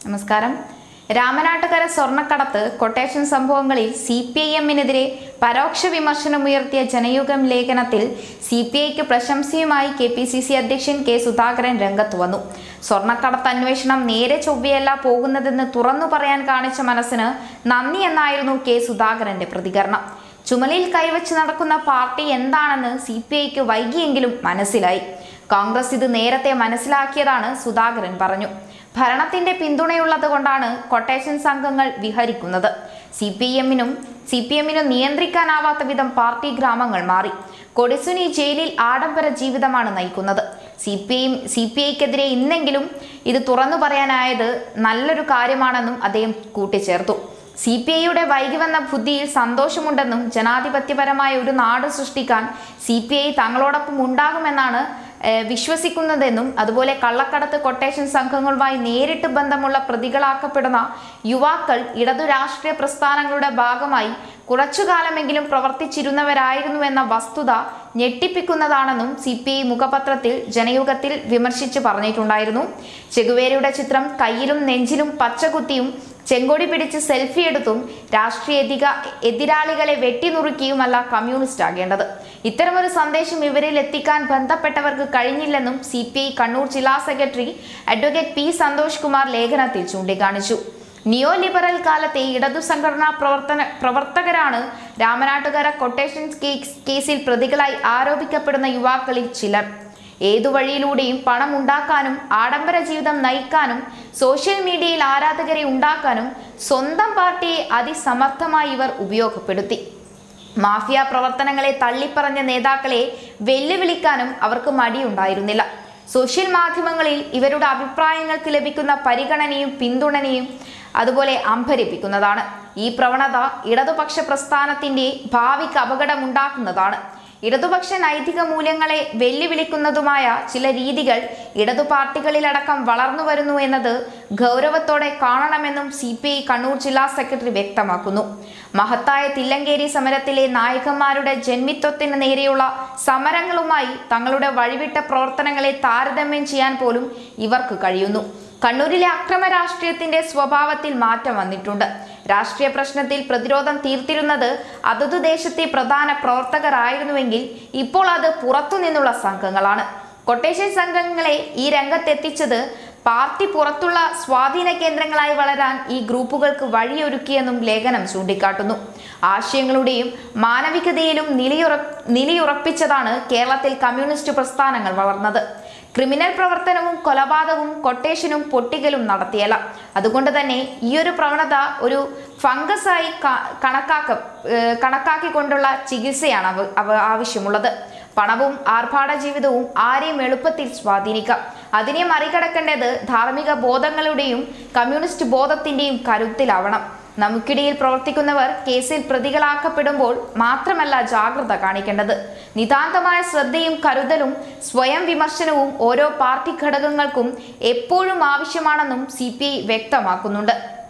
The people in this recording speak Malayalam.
നമസ്കാരം രാമനാട്ടുകര സ്വർണ്ണക്കടത്ത് കൊട്ടേഷൻ സംഭവങ്ങളിൽ സി പി ഐ എമ്മിനെതിരെ പരോക്ഷ വിമർശനമുയർത്തിയ ജനയുഗം ലേഖനത്തിൽ സി പി ഐക്ക് പ്രശംസയുമായി കെ പി സി സി അധ്യക്ഷൻ കെ സുധാകരൻ രംഗത്ത് വന്നു സ്വർണ്ണക്കടത്ത് അന്വേഷണം നേരെ ചൊവ്വയല്ല പോകുന്നതെന്ന് തുറന്നു പറയാൻ കാണിച്ച മനസ്സിന് നന്ദി എന്നായിരുന്നു കെ സുധാകരന്റെ പ്രതികരണം ചുമലിൽ കൈവച്ച് നടക്കുന്ന പാർട്ടി എന്താണെന്ന് സി പി ഐക്ക് വൈകിയെങ്കിലും മനസ്സിലായി കോൺഗ്രസ് ഇത് നേരത്തെ മനസ്സിലാക്കിയതാണ് സുധാകരൻ പറഞ്ഞു ഭരണത്തിന്റെ പിന്തുണയുള്ളത് കൊണ്ടാണ് കൊട്ടേഷൻ സംഘങ്ങൾ വിഹരിക്കുന്നത് സി പി എമ്മിനും സി പി എമ്മിനും നിയന്ത്രിക്കാനാവാത്ത വിധം പാർട്ടി ഗ്രാമങ്ങൾ മാറി കൊടിസുനി ജയിലിൽ ആഡംബര ജീവിതമാണ് നയിക്കുന്നത് C P I C P ഐക്കെതിരെ ഇന്നെങ്കിലും ഇത് തുറന്നു പറയാനായത് നല്ലൊരു കാര്യമാണെന്നും അദ്ദേഹം കൂട്ടിച്ചേർത്തു സി പി ഐയുടെ വൈകി വന്ന ബുദ്ധിയിൽ സന്തോഷമുണ്ടെന്നും ജനാധിപത്യപരമായ ഒരു നാട് സൃഷ്ടിക്കാൻ സി പി ഐ തങ്ങളോടൊപ്പം ഉണ്ടാകുമെന്നാണ് ഏഹ്, വിശ്വസിക്കുന്നതെന്നും അതുപോലെ കള്ളക്കടത്ത് കൊട്ടേഷൻ സംഘങ്ങളുമായി നേരിട്ട് ബന്ധമുള്ള പ്രതികളാക്കപ്പെടുന്ന യുവാക്കൾ ഇടതു രാഷ്ട്രീയ പ്രസ്ഥാനങ്ങളുടെ ഭാഗമായി കുറച്ചുകാലമെങ്കിലും പ്രവർത്തിച്ചിരുന്നവരായിരുന്നുവെന്ന വസ്തുത ഞെട്ടിപ്പിക്കുന്നതാണെന്നും സി പി ഐ മുഖപത്രത്തിൽ ജനയുഗത്തിൽ വിമർശിച്ച് പറഞ്ഞിട്ടുണ്ടായിരുന്നു ചെഗുവേരയുടെ ചിത്രം കയ്യിലും നെഞ്ചിലും പച്ചകുത്തിയും ചെങ്കൊടി പിടിച്ച് സെൽഫി എടുത്തും രാഷ്ട്രീയ എതിക എതിരാളികളെ വെട്ടിനുറുക്കിയുമല്ല കമ്മ്യൂണിസ്റ്റ് ആകേണ്ടത് ഇത്തരമൊരു സന്ദേശം ഇവരിൽ എത്തിക്കാൻ ബന്ധപ്പെട്ടവർക്ക് കഴിഞ്ഞില്ലെന്നും സി പി ഐ കണ്ണൂർ ജില്ലാ secretary advocate P Santhosh Kumar ലേഖനത്തിൽ ചൂണ്ടിക്കാണിച്ചു നിയോ ലിബറൽ കാലത്തെ ഇടതു സംഘടനാ പ്രവർത്തന പ്രവർത്തകരാണ് രാമനാട്ടുകര കൊട്ടേഷൻ കേസ് കേസിൽ പ്രതികളായി ആരോപിക്കപ്പെടുന്ന യുവാക്കളിൽ ചിലർ ഏതു വഴിയിലൂടെയും പണം ഉണ്ടാക്കാനും ആഡംബര ജീവിതം നയിക്കാനും സോഷ്യൽ മീഡിയയിൽ ആരാധകരെ ഉണ്ടാക്കാനും സ്വന്തം പാർട്ടിയെ അതിസമർത്ഥമായി ഇവർ ഉപയോഗപ്പെടുത്തി മാഫിയ പ്രവർത്തനങ്ങളെ തള്ളിപ്പറഞ്ഞ നേതാക്കളെ വെല്ലുവിളിക്കാനും അവർക്ക് മടിയുണ്ടായിരുന്നില്ല സോഷ്യൽ മാധ്യമങ്ങളിൽ ഇവരുടെ അഭിപ്രായങ്ങൾക്ക് ലഭിക്കുന്ന പരിഗണനയും പിന്തുണയും അതുപോലെ അമ്പരിപ്പിക്കുന്നതാണ് ഈ പ്രവണത ഇടതുപക്ഷ പ്രസ്ഥാനത്തിന്റെ ഭാവിക്ക് അപകടമുണ്ടാക്കുന്നതാണ് ഇടതുപക്ഷ നൈതിക മൂല്യങ്ങളെ വെല്ലുവിളിക്കുന്നതുമായ ചില രീതികൾ ഇടതു പാർട്ടികളിലടക്കം വളർന്നു വരുന്നു എന്നത് ഗൗരവത്തോടെ കാണണമെന്നും സി പി ഐ കണ്ണൂർ ജില്ലാ സെക്രട്ടറി വ്യക്തമാക്കുന്നു മഹത്തായ തില്ലങ്കേരി സമരത്തിലെ നായകന്മാരുടെ ജന്മിത്വത്തിന് നേരെയുള്ള സമരങ്ങളുമായി തങ്ങളുടെ വഴിവിട്ട പ്രവർത്തനങ്ങളെ താരതമ്യം ചെയ്യാൻ പോലും ഇവർക്ക് കഴിയുന്നു കണ്ണൂരിലെ അക്രമ രാഷ്ട്രീയത്തിന്റെ സ്വഭാവത്തിൽ മാറ്റം വന്നിട്ടുണ്ട് രാഷ്ട്രീയ പ്രശ്നത്തിൽ പ്രതിരോധം തീർത്തിരുന്നത് അതത് ദേശത്തെ പ്രധാന പ്രവർത്തകരായിരുന്നുവെങ്കിൽ ഇപ്പോൾ അത് പുറത്തുനിന്നുള്ള സംഘങ്ങളാണ് കൊട്ടേഷൻ സംഘങ്ങളെ ഈ രംഗത്തെത്തിച്ചത് പാർട്ടി പുറത്തുള്ള സ്വാധീന കേന്ദ്രങ്ങളായി വളരാൻ ഈ ഗ്രൂപ്പുകൾക്ക് വഴിയൊരുക്കിയെന്നും ലേഖനം ചൂണ്ടിക്കാട്ടുന്നു ആശയങ്ങളുടെയും മാനവികതയിലും നിലയുറ നിലയുറപ്പിച്ചതാണ് കേരളത്തിൽ കമ്മ്യൂണിസ്റ്റ് പ്രസ്ഥാനങ്ങൾ വളർന്നത് ക്രിമിനൽ പ്രവർത്തനവും കൊലപാതകവും കൊട്ടേഷനും പൊട്ടിക്കലും നടത്തിയല്ല അതുകൊണ്ട് തന്നെ ഈ ഒരു പ്രവണത ഒരു ഫംഗസായി ക- കണക്കാക്ക ഏഹ് കണക്കാക്കിക്കൊണ്ടുള്ള ചികിത്സയാണ് അവ അവ ആവശ്യമുള്ളത് പണവും ആർഭാട ജീവിതവും ആരെയും എളുപ്പത്തിൽ സ്വാധീനിക്കാം അതിനെ മറികടക്കേണ്ടത് ധാർമ്മിക ബോധങ്ങളുടെയും കമ്മ്യൂണിസ്റ്റ് ബോധത്തിന്റെയും കരുത്തിലാവണം നമുക്കിടയിൽ പ്രവർത്തിക്കുന്നവർ കേസിൽ പ്രതികളാക്കപ്പെടുമ്പോൾ മാത്രമല്ല ജാഗ്രത കാണിക്കേണ്ടത് നിതാന്തമായ ശ്രദ്ധയും കരുതലും സ്വയം വിമർശനവും ഓരോ പാർട്ടി ഘടകങ്ങൾക്കും എപ്പോഴും ആവശ്യമാണെന്നും സി വ്യക്തമാക്കുന്നുണ്ട്